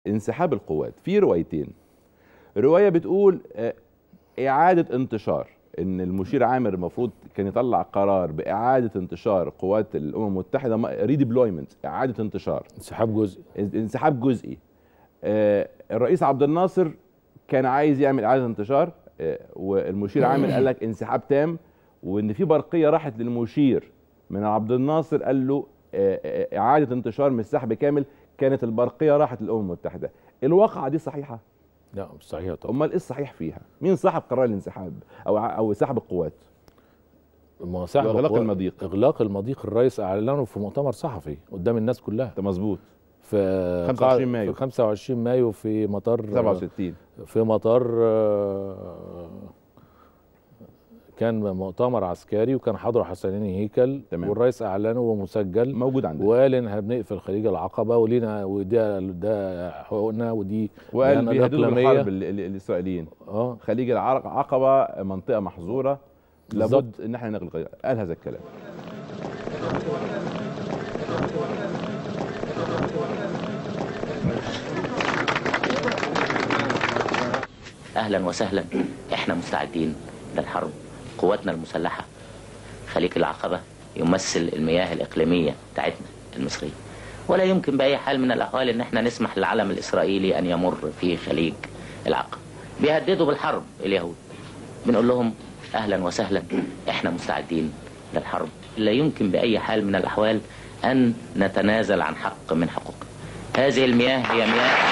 انسحاب القوات في روايتين روايه بتقول آه، اعاده انتشار ان المشير عامر المفروض كان يطلع قرار باعاده انتشار قوات الامم المتحده ريديبلويمنت اعاده انتشار انسحاب جزئي انسحاب جزئي آه، الرئيس عبد الناصر كان عايز يعمل اعاده انتشار آه، والمشير عامر قال لك انسحاب تام وان في برقيه راحت للمشير من عبد الناصر قال له آه، آه، اعاده انتشار مش سحب كامل كانت البرقيه راحت للامم المتحده الواقعه دي صحيحه لا مش صحيح طبعا امال ايه الصحيح فيها مين صاحب قرار الانسحاب او او سحب القوات ما هو سحب وإغلاق القوى- المضيق. اغلاق المضيق الرئيس اعلنه في مؤتمر صحفي قدام الناس كلها ده مظبوط في 25 قاع- مايو. في 25 مايو في مطار 67 في مطار آه، كان مؤتمر عسكري وكان حضره حسنين هيكل تمام. والرئيس اعلنه ومسجل موجود عندنا وقال ان هنقفل خليج العقبه ولينا وده ده حقوقنا ودي وقال لأن بيهددوا الإقليمية- بالحرب ال- ال- الاسرائيليين اه خليج العرق عقبه منطقه محظوره بالظبط. لابد ان احنا نغلق قال هذا الكلام اهلا وسهلا احنا مستعدين للحرب قواتنا المسلحه خليج العقبه يمثل المياه الاقليميه بتاعتنا المصريه ولا يمكن باي حال من الاحوال ان احنا نسمح للعلم الاسرائيلي ان يمر في خليج العقبه بيهددوا بالحرب اليهود بنقول لهم اهلا وسهلا احنا مستعدين للحرب لا يمكن باي حال من الاحوال ان نتنازل عن حق من حقوقنا هذه المياه هي مياه